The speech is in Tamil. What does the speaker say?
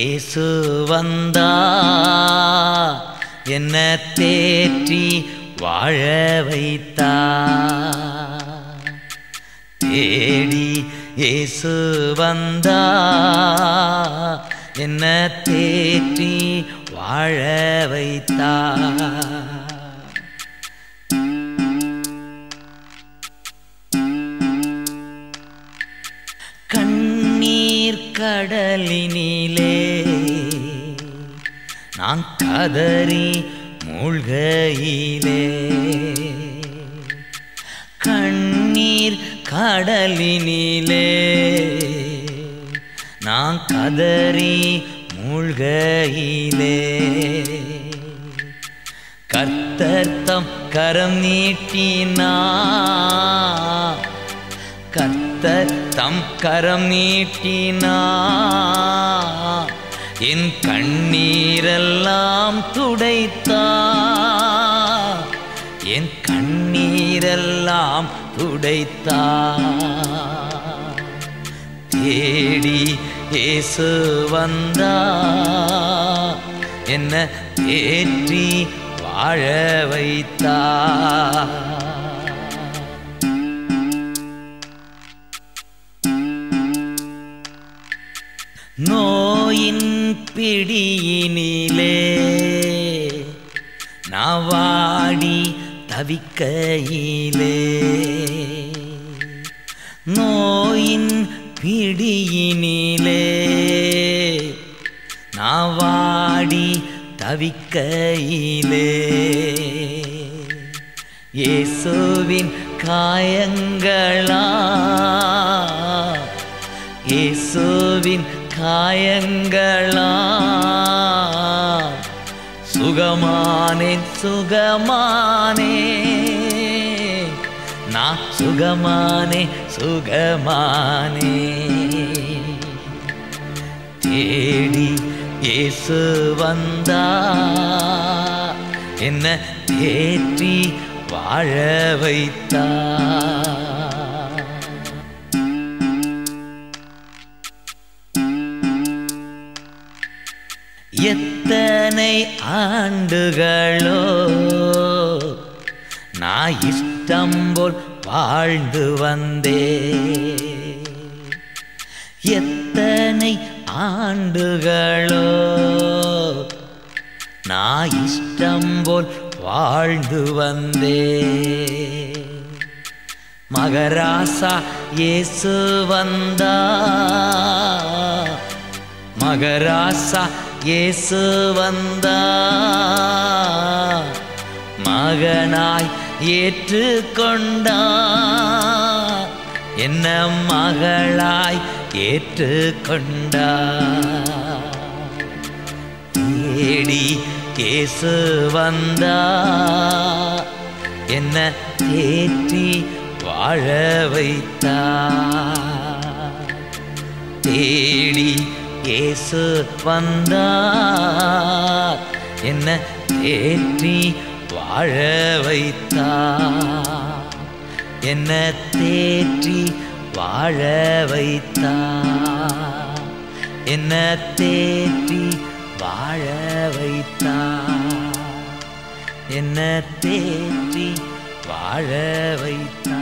இயேசு வந்தா என்ன தேற்றி வாழ வைத்தா தேடி இயேசு வந்தா என்ன தேற்றி வாழ வைத்தா கண்ணீர் கடலினிலே நான் கதறி மூழ்கையிலே கண்ணீர் கடலினிலே நான் கதறி மூழ்கையிலே கர்த்தர்த்தம் கரம் நீட்டினா கர்த்தர் தம் கரம் நீட்டினா என் கண்ணீரெல்லாம் துடைத்தா என் கண்ணீரெல்லாம் துடைத்தா தேடி இயேசு வந்தா என்ன தேற்றி வாழ வைத்தா நோயின் பிடியினிலே நான் வாடி தவிக்கையிலே நோயின் பிடியினிலே நான் வாடி தவிக்கையிலே இயேசுவின் காயங்களா இயேசுவின் காயங்களா சுகமானேன் சுகமானே நான் சுகமானே சுகமானே தேடி இயேசு வந்தா என்ன தேற்றி வாழ வைத்தா எத்தனை ஆண்டுகளோ நான் இஷ்டம் போல் வாழ்ந்து வந்தே எத்தனை ஆண்டுகளோ நான் இஷ்டம் போல் வாழ்ந்து வந்தே மகராசா இயேசு வந்தா மகராசா இயேசு வந்தா மகனாய் ஏற்றுக்கொண்டா என்ன மகளாய் ஏற்றுக்கொண்டா தேடி கேசு வந்தா என்ன தேற்றி வாழ வைத்தா தேடி இயேசு வந்தா என்ன தேற்றி வாழ வைத்தா என்ன தேற்றி வாழ வைத்தா என்ன தேற்றி வாழ வைத்தா என்ன தேற்றி வாழ வைத்தா